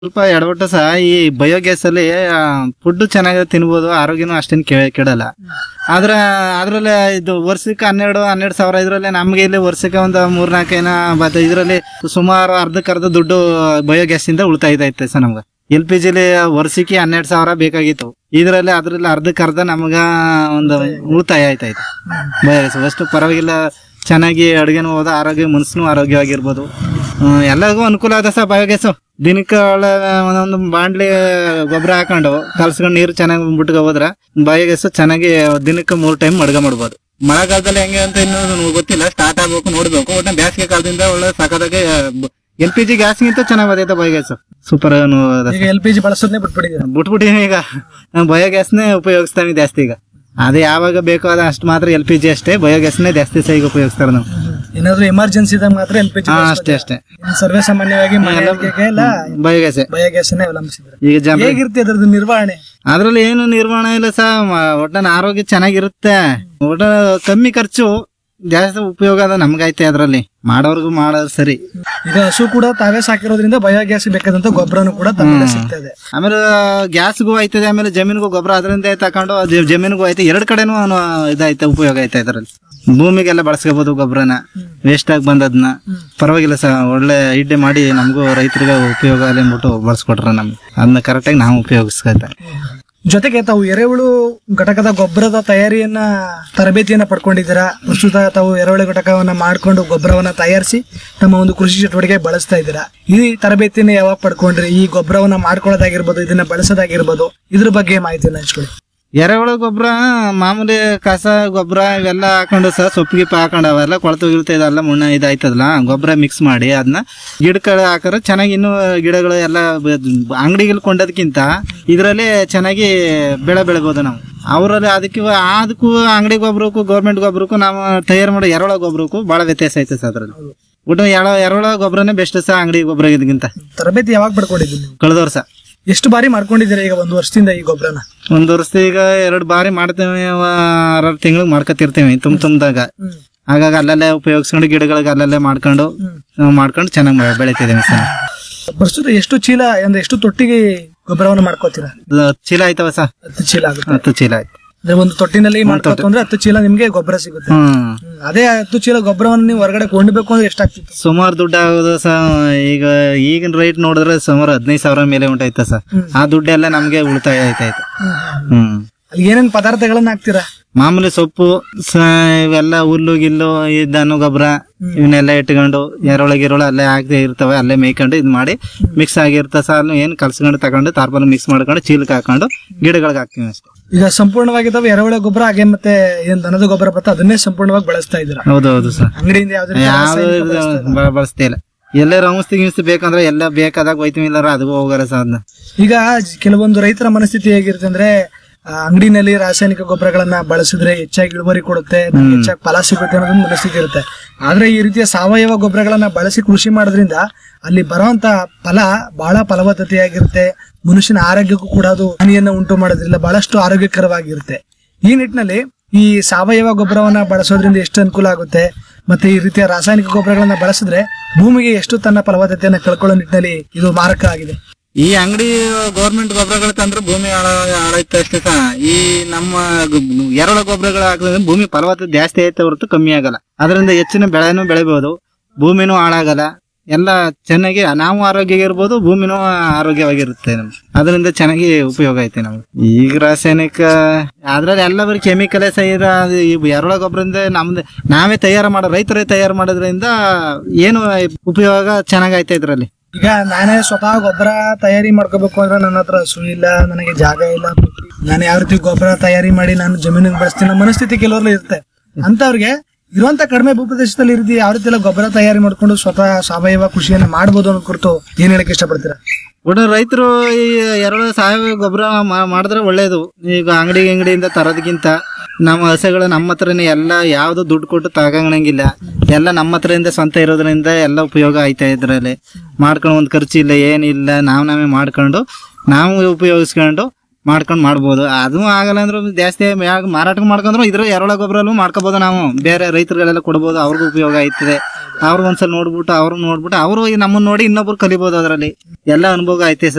ಸ್ವಲ್ಪ ಎಡವಟ್ಟು ಸಹ ಈ ಬಯೋಗ್ಯಾಸ್ ಅಲ್ಲಿ ಫುಡ್ ಚೆನ್ನಾಗಿ ತಿನ್ಬೋದು ಆರೋಗ್ಯನೂ ಅಷ್ಟೇನು ಕೆಡಲ್ಲ ಆದ್ರೆ ಅದ್ರಲ್ಲಿ ಇದು ವರ್ಷಕ್ಕೆ ಹನ್ನೆರಡು ಹನ್ನೆರಡು ಸಾವಿರ ಇದ್ರಲ್ಲಿ ನಮ್ಗೆ ಇಲ್ಲಿ ವರ್ಷಕ್ಕೆ ಒಂದು ಮೂರ್ನಾಲ್ಕು ಏನ ಬತ್ ಇದ್ರಲ್ಲಿ ಸುಮಾರು ಅರ್ಧಕ್ಕೆ ಅರ್ಧ ದುಡ್ಡು ಬಯೋಗ್ಯಾಸ್ ಇಂದ ಉಳಿತಾಯ ಐತೆ ಸರ್ ನಮ್ಗೆ ಎಲ್ ಪಿ ಜಿಲಿ ವರ್ಷಕ್ಕೆ ಹನ್ನೆರಡು ಸಾವಿರ ಬೇಕಾಗಿತ್ತು ಇದ್ರಲ್ಲಿ ಅದ್ರಲ್ಲಿ ಅರ್ಧಕ್ಕೆ ಅರ್ಧ ನಮ್ಗ ಒಂದು ಉಳಿತಾಯ ಆಯ್ತಾಯ್ತು ಬಯೋಗ್ಯಾಸ್ ಅಷ್ಟು ಪರವಾಗಿಲ್ಲ ಚೆನ್ನಾಗಿ ಅಡುಗೆನೂ ಹೋದ ಆರೋಗ್ಯ ಮನಸ್ಸು ಆರೋಗ್ಯವಾಗಿರ್ಬೋದು ಹ್ಮ್, ಎಲ್ಲರಿಗೂ ಅನುಕೂಲ ಅದ ಸರ್ ಬಯೋಗ್ಯಾಸು ದಿನಕ್ಕೆ ಒಳ್ಳೆ ಒಂದೊಂದು ಬಾಂಡ್ಲಿ ಗೊಬ್ಬರ ಹಾಕೊಂಡು ಕಲ್ಸ್ಕೊಂಡು ನೀರು ಚೆನ್ನಾಗಿ ಬಿಟ್ಕೊ ಹೋದ್ರ ಬಯೋಗ್ಯಾಸ್ ಚೆನ್ನಾಗಿ ದಿನಕ್ಕೆ ಮೂರ್ ಟೈಮ್ ಅಡುಗೆ ಮಾಡ್ಬೋದು ಮಳೆಗಾಲದಲ್ಲಿ ಹೆಂಗೆ ಅಂತ ಇನ್ನೂ ನಮ್ಗೆ ಗೊತ್ತಿಲ್ಲ ಸ್ಟಾರ್ಟ್ ಆಗ್ಬೇಕು ನೋಡ್ಬೇಕು ಒಟ್ಟ ಬೇಸಿಗೆ ಕಾಲದಿಂದ ಒಳ್ಳೆ ಸಖತ್ತಾಗಿ ಎಲ್ ಪಿ ಜಿ ಗ್ಯಾಸ್ಗಿಂತ ಚೆನ್ನಾಗಿ ಬರ್ತೈತೆ ಬಯೋಗ್ಯಾಸ್ ಸೂಪರ್ ಈಗ ಎಲ್ ಪಿ ಜಿ ಬಳಸೋದನ್ನೇ ಬಿಟ್ಬಿಟ್ಟಿದ್ದೀರಾ ಬಿಟ್ಬಿಟ್ಟಿನಿ ಈಗ ನಾನು ಬಯೋಗ್ಯಾಸ್ನೇ ಉಪಯೋಗಿಸ್ತಾನೆ ಜಾಸ್ತಿ ಈಗ ಅದೇ ಯಾವಾಗ ಬೇಕೋ ಅದ ಅಷ್ಟು ಮಾತ್ರ ಎಲ್ ಪಿ ಜಿ ಅಷ್ಟೇ ಬಯೋಗ್ಯಾಸ್ನೇ ಜಾಸ್ತಿ ಸಹ ಈಗ ಉಪಯೋಗಿಸ್ತಾರೆ ನಾವು ಏನಾದ್ರು ಎಮರ್ಜೆನ್ಸಿ ಇದ್ದಾಗ ಮಾತ್ರ ಎಲ್ ಪಿ ಜಿ ಹಾ ಅಷ್ಟೇ ಅಷ್ಟೇ ಸರ್ವೇ ಸಾಮಾನ್ಯವಾಗಿ ಮನೆ ಅಡ್ಗೆಗೆ ಎಲ್ಲ ಬಯೋಗ್ಯಾಸೇ ಬಯೋಗ್ಯಾಸ್ನೇ ಅವಲಂಬಿಸಿದ್ರೆ ಈಗ ಜನ ಹೇಗಿರುತ್ತೆ ಅದ್ರದ್ದು ನಿರ್ವಹಣೆ ಅದ್ರಲ್ಲಿ ಏನು ನಿರ್ವಹಣೆ ಇಲ್ಲ ಸಹ ಒಟ್ಟನ ಆರೋಗ್ಯ ಚೆನ್ನಾಗಿರುತ್ತೆ ಒಟ್ಟ ಕಮ್ಮಿ ಖರ್ಚು ಜಾಸ್ತಿ ಉಪಯೋಗ ಅದ ನಮ್ಗೈತೆ ಅದ್ರಲ್ಲಿ ಮಾಡೋರ್ಗು ಮಾಡೋದು ಸರಿ ಈಗ ಹಸು ಕೂಡ ತಾವೇ ಸಾಕಿರೋದ್ರಿಂದ ಬಯೋಗ್ಯಾಸ್ ಬೇಕಾದಂತ ಗೊಬ್ಬರನು ಕೂಡ ತಮ್ಮಲ್ಲೇ ಸಿಗ್ತಾ ಇದೆ ಆಮೇಲೆ ಗ್ಯಾಸ್ಗೂ ಆಯ್ತದೆ ಆಮೇಲೆ ಜಮೀನಿಗೂ ಗೊಬ್ಬರ ಅದರಿಂದ ತಕೊಂಡು ಜ- ಜಮೀನಿಗೂ ಆಯ್ತು ಎರಡ್ ಕಡೆನೂ ಅನು ಇದೈತೆ ಉಪಯೋಗ ಐತೆ ಅದ್ರಲ್ಲಿ ಭೂಮಿಗೆಲ್ಲ ಬಳಸ್ಕೋಬಹುದು ಗೊಬ್ಬರನ ವೇಸ್ಟ್ ಆಗಿ ಬಂದದ್ನ ಪರವಾಗಿಲ್ಲ ಸರ್ ಒಳ್ಳೆ ಇಡ್ಡೆ ಮಾಡಿ ನಮಗೂ ರೈತರಿಗೆ ಉಪಯೋಗ ಅಲ್ಲಿ ಅಂದ್ಬಿಟ್ಟು ಬಳಸ್ಕೊಟ್ರ ನಮ್ಗೆ ಅದನ್ನ ಕರೆಕ್ಟಾಗಿ ನಾವು ಉಪಯೋಗಿಸ್ಕೊತ ಜೊತೆಗೆ ತಾವು ಎರೆಹುಳು ಘಟಕದ ಗೊಬ್ಬರದ ತಯಾರಿಯನ್ನ ತರಬೇತಿಯನ್ನ ಪಡ್ಕೊಂಡಿದ್ದೀರಾ ಪ್ರಸ್ತುತ ತಾವು ಎರೆಹುಳು ಘಟಕವನ್ನ ಮಾಡ್ಕೊಂಡು ಗೊಬ್ಬರವನ್ನ ತಯಾರಿಸಿ ತಮ್ಮ ಒಂದು ಕೃಷಿ ಚಟುವಟಿಕೆ ಬಳಸ್ತಾ ಇದ್ದೀರಾ ಈ ತರಬೇತಿನ ಯಾವಾಗ ಪಡ್ಕೊಂಡ್ರಿ ಈ ಗೊಬ್ಬರವನ್ನ ಮಾಡ್ಕೊಳ್ಳೋದಾಗಿರ್ಬೋದು ಇದನ್ನ ಬಳಸೋದಾಗಿರ್ಬೋದು ಇದ್ರ ಬಗ್ಗೆ ಮಾಹಿತಿಯನ್ನ ಹಂಚ್ಕೊಳ್ಳಿ ಎರೆಹುಳ ಗೊಬ್ಬರ ಮಾಮೂಲಿ ಕಸ ಗೊಬ್ಬರ ಇವೆಲ್ಲ ಹಾಕೊಂಡು ಸಹ ಸೊಪ್ಪು ಗಿಪ್ಪು ಹಾಕೊಂಡು ಅವೆಲ್ಲ ಕೊಳತು ಗಿಳ್ತಾ ಇದೆಲ್ಲ ಮುಣ್ಣ ಇದಾಯ್ತದಲ್ಲ ಗೊಬ್ಬರ ಮಿಕ್ಸ್ ಮಾಡಿ ಅದನ್ನ ಗಿಡಗಳು ಹಾಕಿದ್ರೆ ಚೆನ್ನಾಗಿ ಇನ್ನೂ ಗಿಡಗಳು ಎಲ್ಲ ಅಂಗಡಿಗಳು ಕೊಂಡೋದಕ್ಕಿಂತ ಇದರಲ್ಲಿ ಚೆನ್ನಾಗಿ ಬೆಳೆ ಬೆಳಿಬೋದು ನಾವು ಅವರಲ್ಲಿ ಅದಕ್ಕೆ ಅದಕ್ಕೂ ಅಂಗಡಿ ಗೊಬ್ಬರಕ್ಕೂ ಗೌರ್ಮೆಂಟ್ ಗೊಬ್ಬರಕ್ಕೂ ನಾವು ತಯಾರು ಮಾಡೋ ಎರೆಹುಳ ಗೊಬ್ಬರಕ್ಕೂ ಬಹಳ ವ್ಯತ್ಯಾಸ ಐತೆ ಸರ್ ಅದ್ರಲ್ಲಿ ಒಟ್ಟು ಎಳ ಎರೆಹುಳ ಗೊಬ್ಬರನೇ ಬೆಸ್ಟ್ ಸಹ ಅಂಗಡಿ ಗೊಬ್ಬರ ಇದಕ್ಕಿಂತ ತರಬೇತಿ ಯಾವಾಗ ಪಡ್ಕೊಂಡಿದ್ದೀನಿ ನೀವು ಕಳೆದ ವರ್ಷ ಎಷ್ಟು ಬಾರಿ ಮಾಡ್ಕೊಂಡಿದ್ದೀರಾ ಈಗ ಒಂದು ವರ್ಷದಿಂದ ಈ ಗೊಬ್ಬರನ ಒಂದ್ ವರ್ಷ ಈಗ ಎರಡು ಬಾರಿ ಮಾಡ್ತೇವೆ ಆರಾರು ತಿಂಗಳಿಗೆ ಮಾಡ್ಕೊತಿರ್ತೀವಿ ತುಂಬ ತುಂಬದಾಗ ಹಾಗಾಗಿ ಅಲ್ಲಲ್ಲೇ ಉಪಯೋಗಿಸ್ಕೊಂಡು ಗಿಡಗಳಿಗೆ ಅಲ್ಲಲ್ಲೇ ಮಾಡ್ಕೊಂಡು ನಾವು ಮಾಡ್ಕೊಂಡು ಚೆನ್ನಾಗಿ ಬೆಳಿತಿದ್ದೀವಿ ಸರ್ ಪ್ರಸ್ತುತ ಎಷ್ಟು ಚೀಲ ಅಂದ್ರೆ ಎಷ್ಟು ತೊಟ್ಟಿಗೆ ಗೊಬ್ಬರವನ್ನ ಮಾಡ್ಕೋತೀರಾ ಇದು ಹತ್ತು ಚೀಲ ಆಯ್ತವ ಸರ್ ಹತ್ತು ಚೀಲ ಆಗುತ್ತೆ ಹತ್ತು ಚೀಲ ಆಯ್ತು ಅಂದ್ರೆ ಒಂದು ತೊಟ್ಟಿನಲ್ಲಿ ಮಾಡ್ಕೋತು ಅಂದ್ರೆ ಹತ್ತು ಚೀಲ ನಿಮ್ಗೆ ಗೊಬ್ಬರ ಸಿಗುತ್ತೆ ಹ್ಮ್ ಹ್ಮ್. ಅದೇ ಹತ್ತು ಚೀಲ ಗೊಬ್ಬರವನ್ನು ನೀವು ಹೊರಗಡೆ ಕೊಂಡ್ಬೇಕು ಅಂದ್ರೆ ಎಷ್ಟಾಗ್ತಿತ್ತು ಸುಮಾರು ದುಡ್ಡು ಆಗೋದು ಸ ಈಗ ಈಗಿನ ರೇಟ್ ನೋಡಿದ್ರೆ ಸುಮಾರು ಹದಿನೈದು ಸಾವಿರ ಮೇಲೆ ಉಂಟಾಯ್ತ ಸರ್ ಆ ದುಡ್ಡೆಲ್ಲ ನಮ್ಗೆ ಉಳಿತಾಯ ಆಯ್ತಾಯ್ತು ಹ್ಮ್ ಅಲ್ಲಿ ಏನೇನ್ ಪದಾರ್ಥಗಳನ್ನ ಹಾಕ್ತೀರಾ ಮಾಮೂಲಿ ಸೊಪ್ಪು ಸ- ಇವೆಲ್ಲ ಹುಲ್ಲು ಗಿಲ್ಲು ಈ ದನ ಗೊಬ್ಬರ ಇವನ್ನೆಲ್ಲ ಇಟ್ಕೊಂಡು ಎರೊಳಗೆ ಗಿರೊಳ ಅಲ್ಲೇ ಹಾಕಿ ಇರ್ತವೆ ಅಲ್ಲೇ ಮೇಯ್ಕೊಂಡು ಇದ್ ಮಾಡಿ ಮಿಕ್ಸ್ ಆಗಿರ್ತ ಸಾಲು ಏನ್ ಕಲ್ಸ್ಕೊಂಡು ತಗೊಂಡು ತಾರ್ಪಲ್ ಮಿಕ್ಸ್ ಮಾಡ್ಕೊಂಡು ಚೀಲಕ್ಕೆ ಹಾಕೊಂಡು ಗಿಡಗಳಿಗೆ ಹಾಕ್ತೀವಿ ಅಷ್ಟೇ ಈಗ ಸಂಪೂರ್ಣವಾಗಿದ್ದಾವೆ ಎರೆಹುಳ ಗೊಬ್ಬರ ಹಾಗೆ ಮತ್ತೆ ಏನ್ ದನದ ಗೊಬ್ಬರ ಬರುತ್ತೆ ಅದನ್ನೇ ಸಂಪೂರ್ಣವಾಗಿ ಬಳಸ್ತಾ ಇದ್ದೀರಾ ಹೌದು ಹೌದು ಸರ್ ಅಂಗಡಿಯಿಂದ ಯಾವ್ದೇ ರೀತಿ ಯಾವ ರಾಸಾಯನಿಕ ಬಳಸ್ತಾ ಇಲ್ಲ. ಬ- ಬಳಸ್ತಾ ಇಲ್ಲ ಎಲ್ಲೇ ಔಷಧಿ ಗಿಂಸ್ತಿ ಬೇಕಂದ್ರೆ ಎಲ್ಲ ಬೇಕಾದಾಗ ಹೋಯ್ತೀವಿ ಇಲ್ಲಾರ ಅದಕ್ಕೂ ಹೋಗಾರ ಸರ್ ಅದನ್ನ ಈಗ ಕೆಲವೊಂದು ರೈತರ ಮನಸ್ಥಿತಿ ಹೇಗಿರುತ್ತೆ ಅಂದ್ರೆ ಆ, ಅಂಗಡಿನಲ್ಲಿ ರಾಸಾಯನಿಕ ಗೊಬ್ಬರಗಳನ್ನ ಬಳಸಿದ್ರೆ ಹೆಚ್ಚಾಗಿ ಇಳುವರಿ ಕೊಡುತ್ತೆ ನಮ್ಗೆ ಹೆಚ್ಚಾಗಿ ಫಲ ಸಿಗುತ್ತೆ ಅನ್ನೋದೊಂದು ಮನಸ್ಥಿತಿ ಇರುತ್ತೆ ಆದ್ರೆ ಈ ರೀತಿಯ ಸಾವಯವ ಗೊಬ್ಬರಗಳನ್ನ ಬಳಸಿ ಕೃಷಿ ಮಾಡೋದ್ರಿಂದ ಅಲ್ಲಿ ಬರುವಂತ ಫಲ ಬಹಳ ಫಲವತ್ತತೆಯಾಗಿರುತ್ತೆ ಮನುಷ್ಯನ ಆರೋಗ್ಯಕ್ಕೂ ಕೂಡ ಅದು ಹಾನಿಯನ್ನ ಉಂಟು ಮಾಡೋದ್ರಿಂದ ಬಹಳಷ್ಟು ಆರೋಗ್ಯಕರವಾಗಿರುತ್ತೆ ಈ ನಿಟ್ಟಿನಲ್ಲಿ ಈ ಸಾವಯವ ಗೊಬ್ಬರವನ್ನ ಬಳಸೋದ್ರಿಂದ ಎಷ್ಟು ಅನುಕೂಲ ಆಗುತ್ತೆ ಮತ್ತೆ ಈ ರೀತಿಯ ರಾಸಾಯನಿಕ ಗೊಬ್ಬರಗಳನ್ನ ಬಳಸಿದ್ರೆ ಭೂಮಿಗೆ ಎಷ್ಟು ತನ್ನ ಫಲವತ್ತತೆಯನ್ನ ಕಳ್ಕೊಳ್ಳೋ ನಿಟ್ಟಿನಲ್ಲಿ ಇದು ಮಾರಕ ಆಗಿದೆ ಈ ಅಂಗಡಿ ಗೌರ್ಮೆಂಟ್ ಗೊಬ್ಬರಗಳು ತಂದ್ರೆ ಭೂಮಿ ಹಾಳ ಹಾಳಾಯ್ತು ಅಷ್ಟೇ ಸಹ ಈ ನಮ್ಮ ಎರಳ ಗೊಬ್ಬರಗಳು ಹಾಕಿದ್ರೆ ಭೂಮಿ ಫಲವತ್ತತೆ ಜಾಸ್ತಿ ಆಯ್ತು ಹೊರತು ಕಮ್ಮಿ ಆಗಲ್ಲ ಅದರಿಂದ ಹೆಚ್ಚಿನ ಬೆಳೆನೂ ಬೆಳಿಬಹುದು ಭೂಮಿನೂ ಹಾಳಾಗಲ್ಲ ಎಲ್ಲ ಚೆನ್ನಾಗಿ ನಾವು ಆರೋಗ್ಯ ಇರ್ಬೋದು ಭೂಮಿನೂ ಆರೋಗ್ಯವಾಗಿರುತ್ತೆ ನಮ್ಗೆ ಅದರಿಂದ ಚೆನ್ನಾಗಿ ಉಪಯೋಗ ಐತೆ ನಮ್ಗೆ ಈಗ ರಾಸಾಯನಿಕ ಅದ್ರಲ್ಲಿ ಎಲ್ಲ ಬರೀ ಕೆಮಿಕಲೇ ಸಹಿತ ಈ ಎರಳ ಗೊಬ್ಬರದಿಂದ ನಮ್ದು ನಾವೇ ತಯಾರು ಮಾಡೋ ರೈತರೇ ತಯಾರು ಮಾಡೋದ್ರಿಂದ ಏನು ಉಪಯೋಗ ಚೆನ್ನಾಗೈತೆ ಇದ್ರಲ್ಲಿ ಈಗ ನಾನೇ ಸ್ವತಃ ಗೊಬ್ಬರ ತಯಾರಿ ಮಾಡ್ಕೋಬೇಕು ಅಂದ್ರೆ ನನ್ನ ಹತ್ರ ಹಸು ಇಲ್ಲ ನನಗೆ ಜಾಗ ಇಲ್ಲ ನಾನು ಯಾವ ರೀತಿ ಗೊಬ್ಬರ ತಯಾರಿ ಮಾಡಿ ನಾನು ಜಮೀನಿಗೆ ಬಳಸ್ತೀನಿ ಅನ್ನೋ ಮನಸ್ಥಿತಿ ಕೆಲವರಲ್ಲಿ ಇರುತ್ತೆ ಅಂತವ್ರಿಗೆ ಇರುವಂತ ಕಡಿಮೆ ಭೂಪ್ರದೇಶದಲ್ಲಿ ಇರಿದಿ ಯಾವ ರೀತಿ ಎಲ್ಲ ಗೊಬ್ಬರ ತಯಾರಿ ಮಾಡ್ಕೊಂಡು ಸ್ವತಃ ಸಾವಯವ ಕೃಷಿಯನ್ನ ಮಾಡ್ಬೋದು ಅನ್ನೋ ಕುರಿತು ಏನ್ ಹೇಳಕ್ ಇಷ್ಟಪಡ್ತೀರಾ ಒಟ್ಟು ರೈತರು ಈ ಎರಡು ಸಾವಯವ ಗೊಬ್ಬರ ಮಾಡಿದ್ರೆ ಒಳ್ಳೇದು ಈಗ ಅಂಗಡಿ ಅಂಗಡಿಯಿಂದ ತರೋದಕ್ಕಿಂತ ನಮ್ಮ ಹಸೆಗಳು ನಮ್ಮ ಹತ್ರನೇ ಎಲ್ಲ ಯಾವ್ದು ದುಡ್ಡು ಕೊಟ್ಟು ತಗೊಂಡಂಗಿಲ್ಲ ಎಲ್ಲ ನಮ್ಮ ಹತ್ರದಿಂದ ಸ್ವಂತ ಇರೋದ್ರಿಂದ ಎಲ್ಲ ಉಪಯೋಗ ಆಯ್ತಾ ಇದ್ರಲ್ಲಿ ಮಾಡ್ಕೊಂಡು ಒಂದು ಖರ್ಚಿಲ್ಲ ಏನಿಲ್ಲ ನಾವು ನಾವೇ ಮಾಡ್ಕೊಂಡು ನಾವು ಉಪಯೋಗಿಸ್ಕೊಂಡು ಮಾಡ್ಕೊಂಡ್ ಮಾಡ್ಬೋದು ಅದು ಆಗಲ್ಲ ಅಂದ್ರೂ ಜಾಸ್ತಿ ಮ್ಯಾಗ್ ಮಾರಾಟ ಮಾಡ್ಕೊಂಡ್ರು ಇದ್ರ ಎರೆಹುಳ ಗೊಬ್ಬರಲ್ಲೂ ಮಾಡ್ಕೋಬಹುದು ನಾವು ಬೇರೆ ರೈತರುಗಳೆಲ್ಲ ಕೊಡ್ಬೋದು ಅವ್ರಿಗೂ ಉಪಯೋಗ ಆಯ್ತದೆ ಅವ್ರು ಒಂದ್ಸಲ ನೋಡ್ಬಿಟ್ಟು ಅವ್ರು ನೋಡ್ಬಿಟ್ಟು ಅವರು ನಮ್ಮನ್ನ ನೋಡಿ ಇನ್ನೊಬ್ರು ಕಲಿಬಹುದು ಅದರಲ್ಲಿ ಎಲ್ಲ ಅನುಭವ ಐತೆ ಸರ್